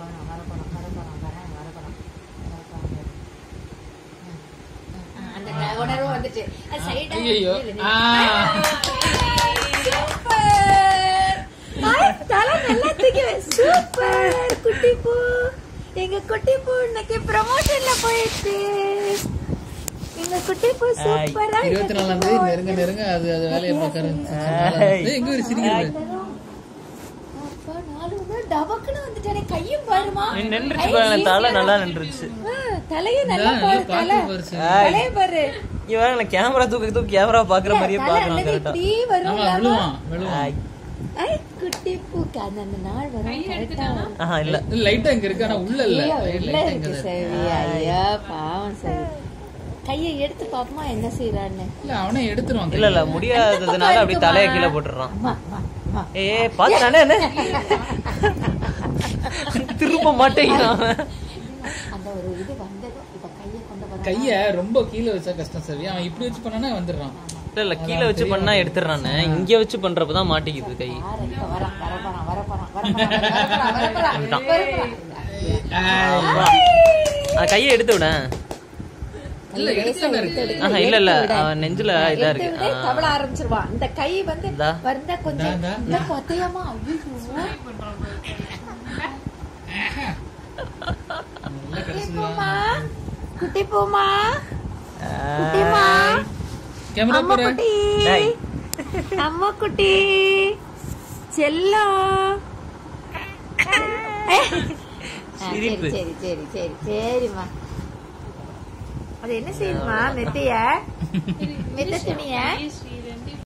வரப்போறோம் வரப்போறோம் வரப்போறோம் வரேன் வரப்போறோம் வரப்போறோம் ம், ம், ம், அந்த க- உணர்வு வந்துட்டு அது side ஆ ஐயையோ. இது ஆ. சூப்பர் ஹாய், தலை நல்லா தூக்கி சூப்பர் குட்டி பூ எங்க குட்டி பூ இன்னைக்கு ப்ரமோஷன்ல போயிடுச்சு எங்க குட்டி பூ சூப்பரா இருபத்தி நாலாம் தேதி நெருங்க நெருங்க அது அது வேலையை பார்க்கறது எங்க ஒரு சிரிக்கிறது அப்பா, நாலு நாள் டபக்குன்னு வந்துட்டானே, கையும் பாருமா. நீ நின்றுச்சு ஐ, பாரு தலை easy-ஆ. நல்லா நின்றுச்சு ஆ, தலையும் நல்லா இந்தா, பாரு, நல்லா தலை. பார்த்து பாரு சார். தலையை பாரு. இவன் நான் கேமரா தூக்கி தூக்கி கேமரா பாக்குற மாதிரியே தலை பாக்கலாம் அல்லது கரெக்டா இப்படி வரும் ஆமா இல்லாம? விழுவான் விழுவான் ஐ, குட்டி பூக்கு அந்த அந்த நாள் வரும் correct-ஆ வரும். ஆஹா இல்ல லைட்டா இங்க இருக்கு ஆனா உள்ள இல்ல ஐயோ, Light உள்ள ஆ இருக்கு இங்க தான் செவி. ஐயோ, பாவம் செவி. கையை எடுத்து பாப்போமா என்ன செய்யறான்னு இல்ல அவனே எடுத்துருவான் இல்ல இல்ல முடியாததுனால அப்படி தலைய கீழே போட்டுறான் அம்மா, அம்மா, அம்மா. ஏ பாத்து நானே என்ன திரும்ப மாட்டேங்கிறான் அந்த ஒரு இது வந்ததும் இப்ப கையை கொண்டு வர கைய ரொம்ப கீழே வச்சா கஷ்டம் சரி அவன் இப்படி வச்சு பண்ணானே வந்துடுறான் இல்ல இல்ல கீழே வச்சு பண்ணா எடுத்துறானே இங்க வச்சு பண்றப்பதான் மாட்டிக்குது கை யாரு இப்ப வரான் வரப்போறான் வரப்போறான் வரப்போறான் வரப்போறான் வந்துட்டான். வரப்போறான் அந்த கையை எடுத்து விட இல்ல எடுத்துல இருக்கு ஆஹா இல்ல இல்ல அவன் நெஞ்சில இதா இருக்கு எடுத்து விட தவள ஆரம்பிச்சிருவான் இந்த கை வந்து இந்தா. வந்தா கொஞ்சம் இந்தா, இந்த கொத்தையமா ஐயோ நல்லா கிடைச்சது பூமா குட்டி பூமா குட்டிமா கேமரா அம்மா போற குட்டி டேய். அம்மா குட்டி செல்லம் ஆ, சரி சிரிப்பு. சரி சரி சரி சரிம்மா அது என்ன செய்யுமா மெத்தைய மெத்த துணிய